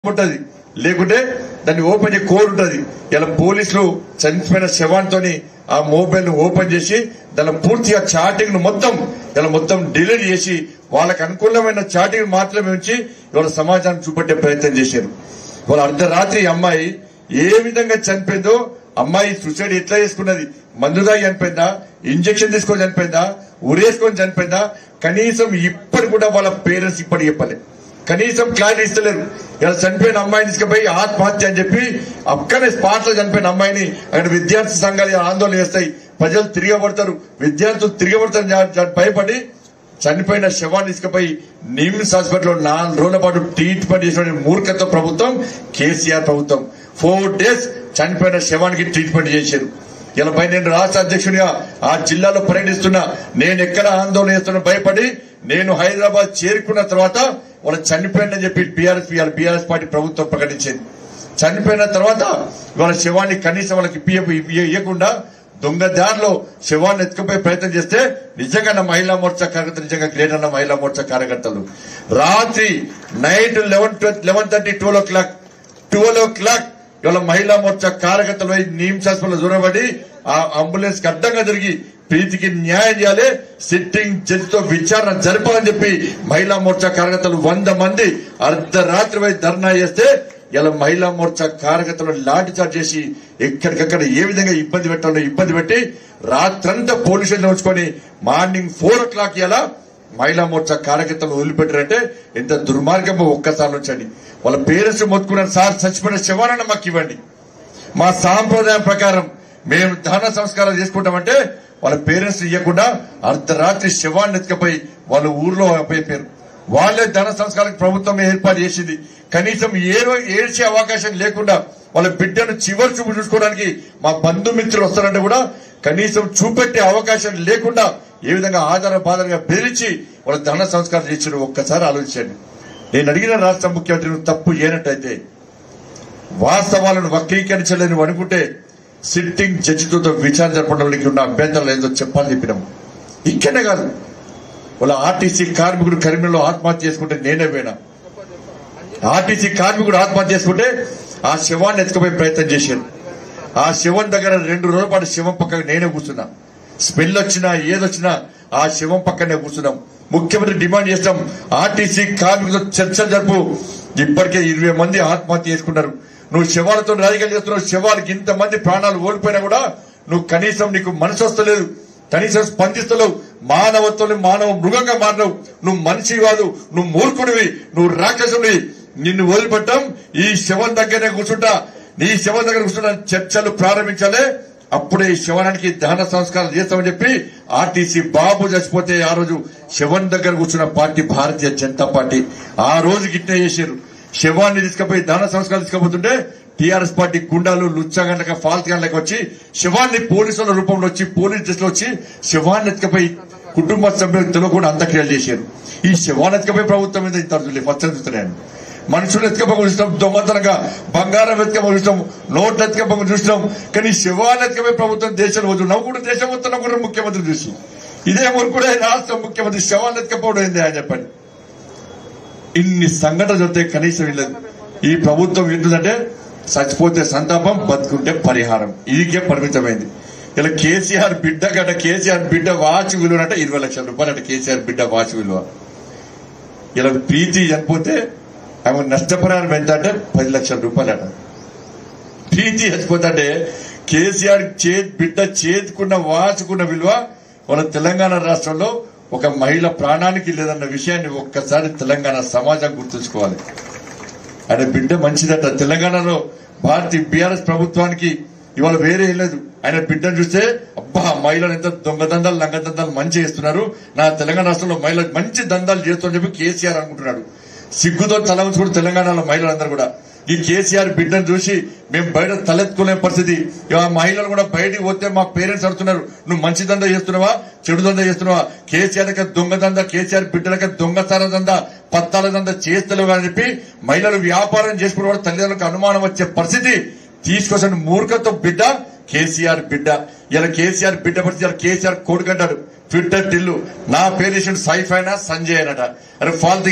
ఉంటది లేకుంటే దాన్ని ఓపెన్ చేసి కోడ్ ఉంటది ఇలా పోలీసులు చనిపోయిన శవాన్తోని ఆ మొబైల్ ను ఓపెన్ చేసి దాని పూర్తిగా చాటింగ్ ను మొత్తం ఇలా మొత్తం డిలీట్ చేసి వాళ్ళకి అనుకూలమైన చాటింగ్ మాత్రమే ఉంచి ఇవాళ సమాజాన్ని చూపెట్టే ప్రయత్నం చేశారు ఇవాళ అర్ధరాత్రి ఈ అమ్మాయి ఏ విధంగా చనిపోయిందో అమ్మాయి సూసైడ్ ఎట్లా చేసుకున్నది మందు తాగి చనిపోయిందా ఇంజెక్షన్ తీసుకొని చనిపోయిందా ఉరేసుకొని చనిపోయిందా కనీసం ఇప్పటి కూడా వాళ్ళ పేరెంట్స్ ఇప్పటి చెప్పలేదు కనీసం క్లారిటీ ఇస్తలేరు ఇలా చనిపోయిన అమ్మాయిని తీసుకుపోయి ఆత్మహత్య అని చెప్పి అక్కడే స్పాట్ లో చనిపోయిన అమ్మాయిని అక్కడ విద్యార్థి సంఘాలు ఆందోళన చేస్తాయి ప్రజలు తిరగబడతారు విద్యార్థులు తిరగబడతారు అని చెప్పి భయపడి చనిపోయిన శవాన్ని తీసుకుపోయి నిమ్స్ హాస్పిటల్లో నాలుగు రోజుల పాటు ట్రీట్మెంట్ చేసిన మూర్ఖత్వ ప్రభుత్వం కేసీఆర్ ప్రభుత్వం ఫోర్ డేస్ చనిపోయిన శవానికి ట్రీట్మెంట్ చేశారు ఇలా పై నేను రాష్ట్ర అధ్యక్షునిగా ఆ జిల్లాలో పర్యటిస్తున్నా నేను ఎక్కడ ఆందోళన చేస్తున్నా భయపడి నేను హైదరాబాద్ చేరుకున్న తర్వాత వాళ్ళు చనిపోయిందని చెప్పి బీఆర్ఎస్ బీఆర్ఎస్ పార్టీ ప్రభుత్వం ప్రకటించింది చనిపోయిన తర్వాత వాళ్ళ శవాన్ని కనీసం వాళ్ళకి ఇప్పియ- ఇప్పియ- ఇవ్వకుండా దొంగదారిలో శవాన్ని ఎత్తుకుపోయే ప్రయత్నం చేస్తే నిజంగా నా మహిళా మోర్చా కార్యకర్తలు నిజంగా గ్రేట్ అన్న మహిళా మోర్చా కార్యకర్తలు రాత్రి night eleven eleven thirty twelve o'clock twelve o'clock ఇవాళ మహిళా మోర్చా కార్యకర్తలు పోయి నీమ్స్ హాస్పిటల్ దూరబడి ఆ అంబులెన్స్ కి అడ్డంగా తిరిగి ప్రీతికి న్యాయం చేయాలి సిట్టింగ్ జడ్జి తో విచారణ జరపాలని చెప్పి మహిళా మోర్చా కార్యకర్తలు వంద మంది అర్ధరాత్రి పోయి ధర్నా చేస్తే ఇలా మహిళా మోర్చా కార్యకర్తలు లాఠీ చార్జ్ చేసి ఎక్కడికక్కడ ఏ విధంగా ఇబ్బంది పెట్టాలో ఇబ్బంది పెట్టి రాత్రంతా పోలీస్ స్టేషన్ ఉంచుకొని మార్నింగ్ ఫోర్ ఓ క్లాక్ ఇలా మహిళా మోర్చా కార్యకర్తలు వదిలిపెట్టారంటే ఎంత దుర్మార్గమో ఒక్కసారి వచ్చండి వాళ్ళ పేరెంట్స్ మొత్తుకున్నారు సార్ చచ్చిపోయిన శవాలను మాకు ఇవ్వండి మా సాంప్రదాయం ప్రకారం మేము దహన సంస్కారాలు చేసుకుంటామంటే వాళ్ళ పేరెంట్స్ ఇవ్వకుండా అర్ధరాత్రి శవాన్ని ఎత్తుకపోయి వాళ్ళ ఊర్లో అయిపోయారు వాళ్ళే ధన సంస్కారానికి ప్రభుత్వం ఏర్పాటు చేసింది కనీసం ఏ రో- ఏడ్చే అవకాశం లేకుండా వాళ్ళ బిడ్డను చివరి చూపు చూసుకోవడానికి మా బంధుమిత్రులు వస్తారంటే కూడా కనీసం చూపెట్టే అవకాశం లేకుండా ఏ విధంగా ఆధార బాధలుగా బెదిరించి వాళ్ళ ధన సంస్కారం చేసిన ఒక్కసారి ఆలోచించండి నేను అడిగిన రాష్ట్ర ముఖ్యమంత్రి నువ్వు తప్పు చేయనట్టయితే వాస్తవాలను వక్రీకరించలేని అనుకుంటే సిట్టింగ్ జడ్జితో విచారణ జరపడానికి ఉన్న అభ్యంతరాలు ఏదో చెప్పాలని చెప్పినాం ఇంకనే కాదు వాళ్ళ ఆర్టీసీ కార్మికుడు కరీంనగర్లో ఆత్మహత్య చేసుకుంటే నేనే పోయినా ఆర్టీసీ కార్మికుడు ఆత్మహత్య చేసుకుంటే ఆ శవాన్ని ఎత్తుకుపోయే ప్రయత్నం చేశాను ఆ శవం దగ్గర రెండు రోజుల పాటు శవం పక్కన నేనే కూర్చున్నా స్మెల్ వచ్చినా ఏదొచ్చినా ఆ శవం పక్కనే కూర్చున్నాం ముఖ్యమంత్రి డిమాండ్ చేస్తాం ఆర్టీసీ కార్మికులతో చర్చలు జరుపు ఇప్పటికే ఇరవై మంది ఆత్మహత్య చేసుకున్నారు నువ్వు శవాలతో రాజకీయాలు చేస్తున్నావు శవాలకి ఇంతమంది ప్రాణాలు ఓడిపోయినా కూడా నువ్వు కనీసం నీకు మనసు వస్తలేదు కనీసం స్పందిస్తలేవు మానవత్వం మానవ మృగంగా మారినవు నువ్వు మనిషి కాదు నువ్వు మూర్ఖుడివి నువ్వు రాక్షసుడివి నిన్ను వదిలిపెట్టాం ఈ శవం దగ్గరనే కూర్చుంటా నీ శవం దగ్గర కూర్చుంటా చర్చలు ప్రారంభించాలి అప్పుడే ఈ శవనానికి దహన సంస్కారం చేస్తామని చెప్పి ఆర్టీసీ బాబు చచ్చిపోతే ఆ రోజు శవం దగ్గర కూర్చున్న పార్టీ భారతీయ జనతా పార్టీ ఆ రోజు గిట్నే చేశారు శవాన్ని తీసుకుపోయి దహన సంస్కారం తీసుకుపోతుంటే టీఆర్ఎస్ పార్టీ గుండాలు లుచ్చగండక ఫాల్త్ గంటలకు వచ్చి శవాన్ని పోలీసుల రూపంలో వచ్చి పోలీస్ డ్రెస్ లో వచ్చి శవాన్ని ఎత్తుకపోయి కుటుంబ సభ్యులకు తెలియకుండా అంత్యక్రియలు చేశారు ఈ శవాన్ని ఎత్తుకపోయి ప్రభుత్వం మీద ఇంత అర్థం ఫస్ట్ చూస్తున్నాను మనుషులు ఎత్తుకపోయి చూస్తాం దొంగతనంగా బంగారం ఎత్తుకపోయి చూస్తాం నోట్లు ఎత్తుకపోయి చూస్తాం కానీ శవాన్ని ఎత్తుకపోయి ప్రభుత్వం దేశంలో వద్దు నవ్వుకుంటే దేశం మొత్తం నవ్వుకుంటారు ముఖ్యమంత్రి చూసి ఇదే మురుకుడే రాష్ట్ర ముఖ్యమంత్రి శవాన్ని ఎత్తుకపోవడం ఏంది అని చెప్పండి ఇన్ని సంఘటనలు జరిగితే కనీసం వెళ్ళదు ఈ ప్రభుత్వం ఏంటంటే చచ్చిపోతే సంతాపం బతుకుంటే పరిహారం ఇదికే పరిమితమైంది ఇలా కేసీఆర్ బిడ్డ గట కేసీఆర్ బిడ్డ వాచ్ విలువ అంటే ఇరవై లక్షల రూపాయలు అంటే కేసీఆర్ బిడ్డ వాచ్ విలువ ఇలా ప్రీతి చనిపోతే ఆమె నష్టపరిహారం ఎంత అంటే పది లక్షల రూపాయలు అట ప్రీతి చచ్చిపోతుంటే కేసీఆర్ చే బిడ్డ చేతుకున్న వాచుకున్న విలువ మన తెలంగాణ రాష్ట్రంలో ఒక మహిళ ప్రాణానికి లేదన్న విషయాన్ని ఒక్కసారి తెలంగాణ సమాజం గుర్తుంచుకోవాలి ఆయన బిడ్డ మంచిదట తెలంగాణలో భారతీయ బీఆర్ఎస్ ప్రభుత్వానికి ఇవాళ వేరే ఏం లేదు ఆయన బిడ్డను చూస్తే అబ్బా మహిళలు ఎంత దొంగ దందాలు లంగ దందాలు మంచి చేస్తున్నారు నా తెలంగాణ రాష్ట్రంలో మహిళలు మంచి దందాలు చేస్తారని చెప్పి కేసీఆర్ అనుకుంటున్నాడు సిగ్గుతో తల ఉంచుకుని తెలంగాణలో మహిళలందరూ కూడా ఈ కేసీఆర్ బిడ్డను చూసి మేము బయట తలెత్తుకునే పరిస్థితి ఇక ఆ మహిళలు కూడా బయటికి పోతే మా పేరెంట్స్ అడుగుతున్నారు నువ్వు మంచి దందా చేస్తున్నావా చెడు దందా చేస్తున్నావా కేసీఆర్ లెక్క దొంగ దందా కేసీఆర్ బిడ్డలక దొంగతన దందా పత్తాల దందా చేస్తలేవు అని చెప్పి మహిళలు వ్యాపారం చేసుకున్న కూడా తల్లిదండ్రులకు అనుమానం వచ్చే పరిస్థితి తీసుకొచ్చిన మూర్ఖతో బిడ్డ కేసీఆర్ బిడ్డ ఇలా కేసీఆర్ బిడ్డ పరిస్థితి ఇలా కేసీఆర్ కొడుకంటాడు ట్విట్టర్ టిల్లు నా పేరు చేసిన సైఫ్ అయినా సంజయ్ అనట అరే ఫాల్తుగా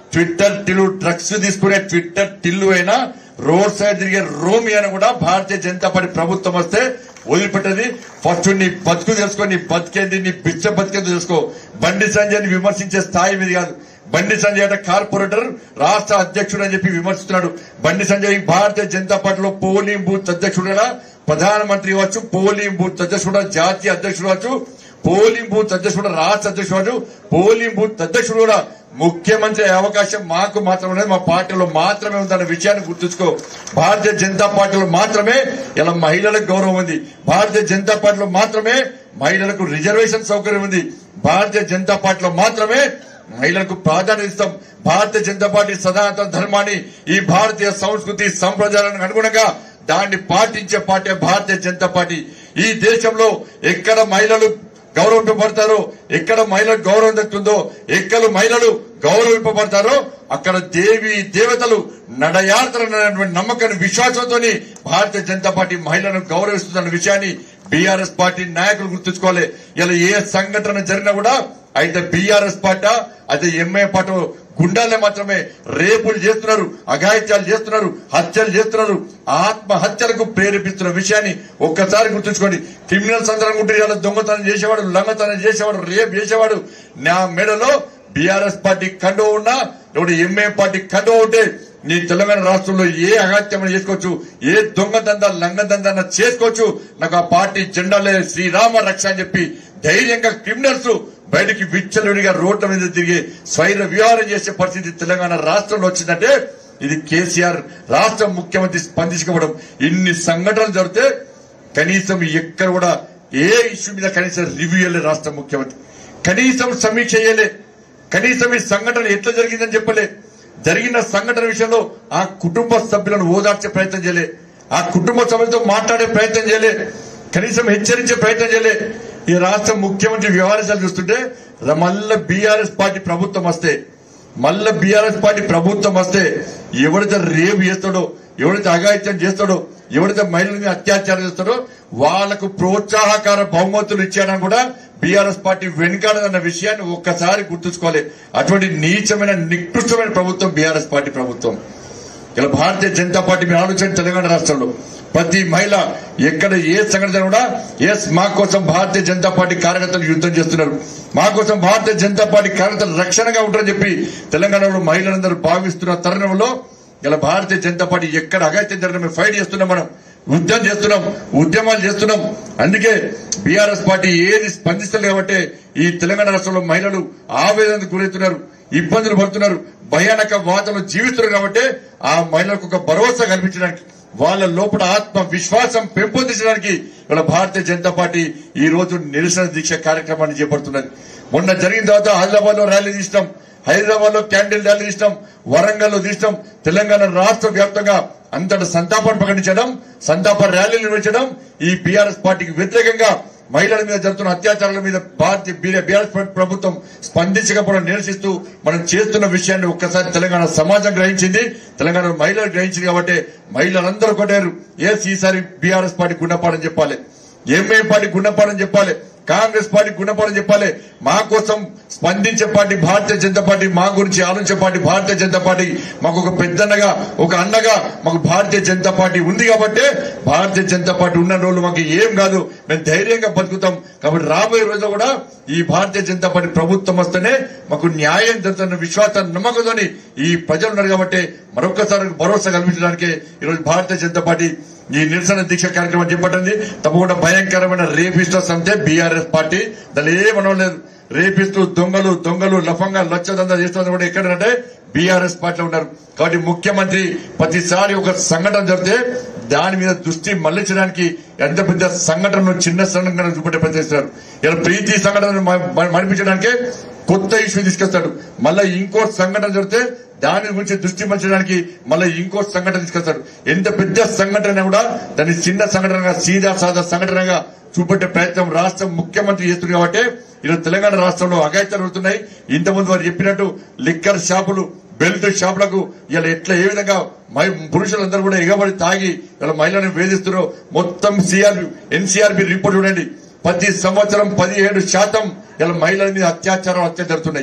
ట్విట్టర్ టిల్లు డ్రగ్స్ తీసుకునే ట్విట్టర్ టిల్లు అయినా రోడ్ సైడ్ తిరిగే రోమి అని కూడా భారతీయ జనతా పార్టీ ప్రభుత్వం వస్తే వదిలిపెట్టది ఫస్ట్ నీ బతుకు తెలుసుకో నీ బతికేంది నీ పిచ్చ బతికేంది తెలుసుకో బండి సంజయ్ని విమర్శించే స్థాయి మీద కాదు బండి సంజయ్ అంటే కార్పొరేటర్ రాష్ట్ర అధ్యక్షుడు అని చెప్పి విమర్శిస్తున్నాడు బండి సంజయ్ భారతీయ జనతా పార్టీలో పోలింగ్ బూత్ అధ్యక్షుడైనా ప్రధానమంత్రి కావచ్చు పోలింగ్ బూత్ అధ్యక్షుడు జాతీయ అధ్యక్షుడు కావచ్చు పోలింగ్ బూత్ అధ్యక్షుడు రాష్ట్ర అధ్యక్షుడు కావచ్చు పోలింగ్ బూత్ అధ్యక్షుడు కూడా ముఖ్యమంత్రి అయ్యే అవకాశం మాకు మాత్రమే మా పార్టీలో మాత్రమే ఉందన్న విషయాన్ని గుర్తుంచుకో భారతీయ జనతా పార్టీలో మాత్రమే ఇలా మహిళలకు గౌరవం ఉంది భారతీయ జనతా పార్టీలో మాత్రమే మహిళలకు రిజర్వేషన్ సౌకర్యం ఉంది భారతీయ జనతా పార్టీలో మాత్రమే మహిళలకు ప్రాధాన్యత ఇస్తాం భారతీయ జనతా పార్టీ సనాతన ధర్మాన్ని ఈ భారతీయ సంస్కృతి సంప్రదాయాలకు అనుగుణంగా దాన్ని పాటించే పార్టీ భారతీయ జనతా పార్టీ ఈ దేశంలో ఎక్కడ మహిళలు గౌరవింపబడతారో ఎక్కడ మహిళలకు గౌరవం దక్కుతుందో ఎక్కడ మహిళలు గౌరవింపబడతారో అక్కడ దేవి దేవతలు నడయాడతారన్నటువంటి నమ్మకాన్ని విశ్వాసంతో భారతీయ జనతా పార్టీ మహిళలను గౌరవిస్తుందన్న విషయాన్ని బీఆర్ఎస్ పార్టీ నాయకులు గుర్తుంచుకోవాలి ఇలా ఏ సంఘటన జరిగినా కూడా అయితే బీఆర్ఎస్ పార్టీ అయితే ఎంఏ పార్టీ గుండాలే మాత్రమే రేపులు చేస్తున్నారు అఘాయిత్యాలు చేస్తున్నారు హత్యలు చేస్తున్నారు ఆత్మహత్యలకు ప్రేరేపిస్తున్న విషయాన్ని ఒక్కసారి గుర్తుంచుకోండి క్రిమినల్స్ అందరం ఉంటే ఇలా దొంగతనం చేసేవాడు లంగతనం చేసేవాడు రేపు చేసేవాడు నా మెడలో బీఆర్ఎస్ పార్టీ కండో ఉన్నా ఇప్పుడు ఎంఏ పార్టీ కండో ఉంటే నీ తెలంగాణ రాష్ట్రంలో ఏ అగాత్యమైన చేసుకోవచ్చు ఏ దొంగదంద లంగదంద చేసుకోవచ్చు నాకు ఆ పార్టీ జెండాలే శ్రీరామ రక్ష అని చెప్పి ధైర్యంగా క్రిమినల్స్ బయటికి విచ్చలుడిగా రోడ్ల మీద తిరిగి స్వైర విహారం చేసే పరిస్థితి తెలంగాణ రాష్ట్రంలో వచ్చిందంటే ఇది కేసీఆర్ రాష్ట్ర ముఖ్యమంత్రి స్పందించుకోవడం ఇన్ని సంఘటనలు జరిగితే కనీసం ఎక్కడ కూడా ఏ ఇష్యూ మీద కనీసం రివ్యూ చేయలే రాష్ట్ర ముఖ్యమంత్రి కనీసం సమీక్ష చేయలే కనీసం ఈ సంఘటన ఎట్లా జరిగిందని చెప్పలే జరిగిన సంఘటన విషయంలో ఆ కుటుంబ సభ్యులను ఓదార్చే ప్రయత్నం చేయలే ఆ కుటుంబ సభ్యులతో మాట్లాడే ప్రయత్నం చేయలే కనీసం హెచ్చరించే ప్రయత్నం చేయలే ఈ రాష్ట్ర ముఖ్యమంత్రి వ్యవహారాలు చూస్తుంటే ర- మళ్ళా బీఆర్ఎస్ పార్టీ ప్రభుత్వం వస్తే మళ్ళా బీఆర్ఎస్ పార్టీ ప్రభుత్వం వస్తే ఎవరైతే రేపు చేస్తాడో ఎవరైతే అఘాయిత్యం చేస్తాడో ఎవరైతే మహిళల మీద అత్యాచారం చేస్తాడో వాళ్లకు ప్రోత్సాహకార బహుమతులు ఇచ్చాడని కూడా బీఆర్ఎస్ పార్టీ వెనుకాడదన్న విషయాన్ని ఒక్కసారి గుర్తుంచుకోవాలి అటువంటి నీచమైన నికృష్టమైన ప్రభుత్వం బీఆర్ఎస్ పార్టీ ప్రభుత్వం ఇలా భారతీయ జనతా పార్టీ మీరు ఆలోచన తెలంగాణ రాష్ట్రంలో ప్రతి మహిళ ఎక్కడ ఏ సంఘటన కూడా ఎస్ మా కోసం భారతీయ జనతా పార్టీ కార్యకర్తలు యుద్ధం చేస్తున్నారు మా కోసం భారతీయ జనతా పార్టీ కార్యకర్తలు రక్షణగా ఉంటారని చెప్పి తెలంగాణలో మహిళలందరూ భావిస్తున్న తరుణంలో ఇలా భారతీయ జనతా పార్టీ ఎక్కడ అగత్యం జరగడం మేము ఫైట్ చేస్తున్నాం మనం ఉద్యమం చేస్తున్నాం ఉద్యమాలు చేస్తున్నాం అందుకే బీఆర్ఎస్ పార్టీ ఏది స్పందిస్తలేదు కాబట్టి ఈ తెలంగాణ రాష్ట్రంలో మహిళలు ఆవేదనకు గురవుతున్నారు ఇబ్బందులు పడుతున్నారు భయానక వాతావరణం జీవిస్తున్నారు కాబట్టి ఆ మహిళలకు ఒక భరోసా కల్పించడానికి వాళ్ళ లోపల ఆత్మ విశ్వాసం పెంపొందించడానికి ఇవాళ భారతీయ జనతా పార్టీ ఈ రోజు నిరసన దీక్ష కార్యక్రమాన్ని చేపడుతున్నది మొన్న జరిగిన తర్వాత హైదరాబాద్ లో ర్యాలీ తీసినాం హైదరాబాద్ లో క్యాండిల్ ర్యాలీ తీసినాం వరంగల్ లో తీసినాం తెలంగాణ రాష్ట్ర వ్యాప్తంగా అంతటి సంతాపాన్ని ప్రకటించడం సంతాప ర్యాలీలు నిర్వహించడం ఈ బీఆర్ఎస్ పార్టీకి వ్యతిరేకంగా మహిళల మీద జరుగుతున్న అత్యాచారాల మీద భారతీయ బీఆర్ఎస్ ప్రభుత్వం స్పందించకపోవడం నిరసిస్తూ మనం చేస్తున్న విషయాన్ని ఒక్కసారి తెలంగాణ సమాజం గ్రహించింది తెలంగాణ మహిళలు గ్రహించింది కాబట్టి మహిళలందరూ కొట్టారు ఎస్ ఈసారి బీఆర్ఎస్ పార్టీ గుండపాడని చెప్పాలి ఎంఏ పార్టీ గుండపాడని చెప్పాలి కాంగ్రెస్ పార్టీ గుండపాడని చెప్పాలి మా కోసం స్పందించే పార్టీ భారతీయ జనతా పార్టీ మా గురించి ఆలోచించే పార్టీ భారతీయ జనతా పార్టీ మాకు ఒక పెద్దన్నగా ఒక అన్నగా మాకు భారతీయ జనతా పార్టీ ఉంది కాబట్టి భారతీయ జనతా పార్టీ ఉన్న రోజులు మాకు ఏం కాదు మేము ధైర్యంగా బతుకుతాం కాబట్టి రాబోయే రోజుల్లో కూడా ఈ భారతీయ జనతా పార్టీ ప్రభుత్వం వస్తేనే మాకు న్యాయం జరుగుతున్న విశ్వాసాన్ని నమ్మకంతోని ఈ ప్రజలు ఉన్నారు కాబట్టి మరొకసారి భరోసా కల్పించడానికి ఈరోజు భారతీయ జనతా పార్టీ ఈ నిరసన దీక్ష కార్యక్రమం చేపట్టింది తప్పకుండా భయంకరమైన రేపిస్టర్స్ అంతే బీఆర్ఎస్ పార్టీ దాని ఏమనలేదు రేపిస్తూ దొంగలు దొంగలు లఫంగా లచ్చదందా చేస్తున్నది కూడా ఎక్కడంటే బీఆర్ఎస్ పార్టీలో ఉన్నారు కాబట్టి ముఖ్యమంత్రి ప్రతిసారి ఒక సంఘటన జరిగితే దాని మీద దృష్టి మళ్లించడానికి ఎంత పెద్ద సంఘటనను చిన్న సంఘటన చూపెట్టే ప్రయత్నిస్తారు ఇలా ప్రీతి సంఘటనను మ- మ- మరిపించడానికే కొత్త ఇష్యూ తీసుకొస్తాడు మళ్ళీ ఇంకో సంఘటన జరిగితే దాని గురించి దృష్టి మలచడానికి మళ్ళీ ఇంకో సంఘటన తీసుకొస్తాడు ఎంత పెద్ద సంఘటన కూడా దాన్ని చిన్న సంఘటనగా సీదా సాదా సంఘటనగా చూపెట్టే ప్రయత్నం రాష్ట్ర ముఖ్యమంత్రి చేస్తుంది కాబట్టి ఈరోజు తెలంగాణ రాష్ట్రంలో అఘాయిత్యాలు అవుతున్నాయి ఇంతకుముందు వారు చెప్పినట్టు లిక్కర్ షాపులు బెల్ట్ షాపులకు ఇలా ఎట్లా ఏ విధంగా మహి- పురుషులందరూ కూడా ఎగబడి తాగి ఇలా మహిళలను వేధిస్తున్నారో మొత్తం సిఆర్బి ఎన్సీఆర్బి రిపోర్ట్ చూడండి ప్రతి సంవత్సరం పదిహేడు శాతం ఇలా మహిళల మీద అత్యాచారం హత్య జరుగుతున్నాయి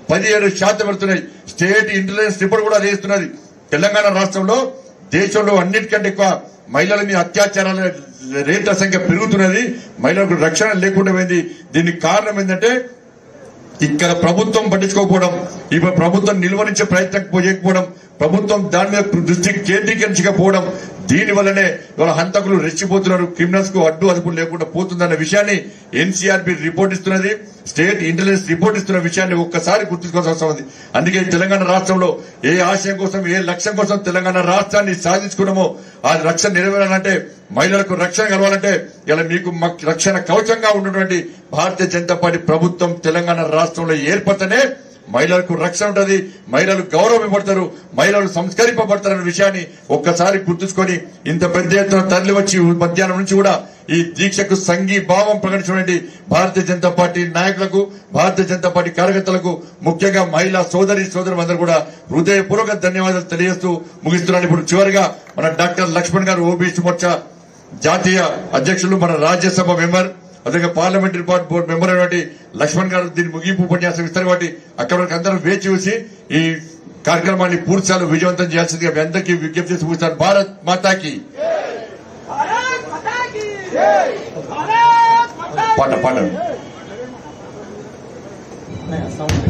పదిహేడు శాతం పెడుతున్నాయి స్టేట్ ఇంటెలిజెన్స్ రిపోర్ట్ కూడా చేస్తున్నది తెలంగాణ రాష్ట్రంలో దేశంలో అన్నిటికంటే ఎక్కువ మహిళల మీద అత్యాచారాల రేట్ల సంఖ్య పెరుగుతున్నది మహిళలకు రక్షణ లేకుండా పోయింది దీనికి కారణం ఏంటంటే ఇక్కడ ప్రభుత్వం పట్టించుకోకపోవడం ఇప్పుడు ప్రభుత్వం నిలువరించే ప్రయత్నం చేయకపోవడం ప్రభుత్వం దాని మీద దృష్టి కేంద్రీకరించకపోవడం దీని వల్లనే ఇవాళ హంతకులు రెచ్చిపోతున్నారు క్రిమినల్స్ కు అడ్డు అదుపు లేకుండా పోతుందన్న విషయాన్ని ఎన్సీఆర్బి రిపోర్ట్ ఇస్తున్నది స్టేట్ ఇంటెలిజెన్స్ రిపోర్ట్ ఇస్తున్న విషయాన్ని ఒక్కసారి గుర్తుంచుకోవాల్సిన అవసరం ఉంది అందుకే తెలంగాణ రాష్ట్రంలో ఏ ఆశయం కోసం ఏ లక్ష్యం కోసం తెలంగాణ రాష్ట్రాన్ని సాధించుకున్నామో ఆ రక్షణ నెరవేరాలంటే మహిళలకు రక్షణ కలవాలంటే ఇలా మీకు మాకు రక్షణ కవచంగా ఉన్నటువంటి భారతీయ జనతా పార్టీ ప్రభుత్వం తెలంగాణ రాష్ట్రంలో ఏర్పడితేనే మహిళలకు రక్షణ ఉంటది మహిళలు గౌరవింపబడతారు మహిళలు సంస్కరింపబడతారన్న విషయాన్ని ఒక్కసారి గుర్తుంచుకొని ఇంత పెద్ద ఎత్తున తరలి వచ్చి మధ్యాహ్నం నుంచి కూడా ఈ దీక్షకు సంఘీభావం ప్రకటించినటువంటి భారతీయ జనతా పార్టీ నాయకులకు భారతీయ జనతా పార్టీ కార్యకర్తలకు ముఖ్యంగా మహిళా సోదరి సోదరులందరూ కూడా హృదయపూర్వక ధన్యవాదాలు తెలియజేస్తూ ముగిస్తున్నాను ఇప్పుడు చివరిగా మన డాక్టర్ లక్ష్మణ్ గారు ఓబీసీ మోర్చా జాతీయ అధ్యక్షులు మన రాజ్యసభ మెంబర్ అదే పార్లమెంటరీ బోర్డు మెంబర్ అయినటువంటి లక్ష్మణ్ గారు దీన్ని ముగింపు ఉపన్యాసం ఇస్తారు కాబట్టి అక్కడ వరకు అందరూ వేచి చూసి ఈ కార్యక్రమాన్ని పూర్తిసార్లు విజయవంతం చేయాల్సిందిగా మీ అందరికీ విజ్ఞప్తి చేసి ముగిస్తాను భారత్ మాతాకి भारत माता की भारत माता పాట పాట नहीं, sound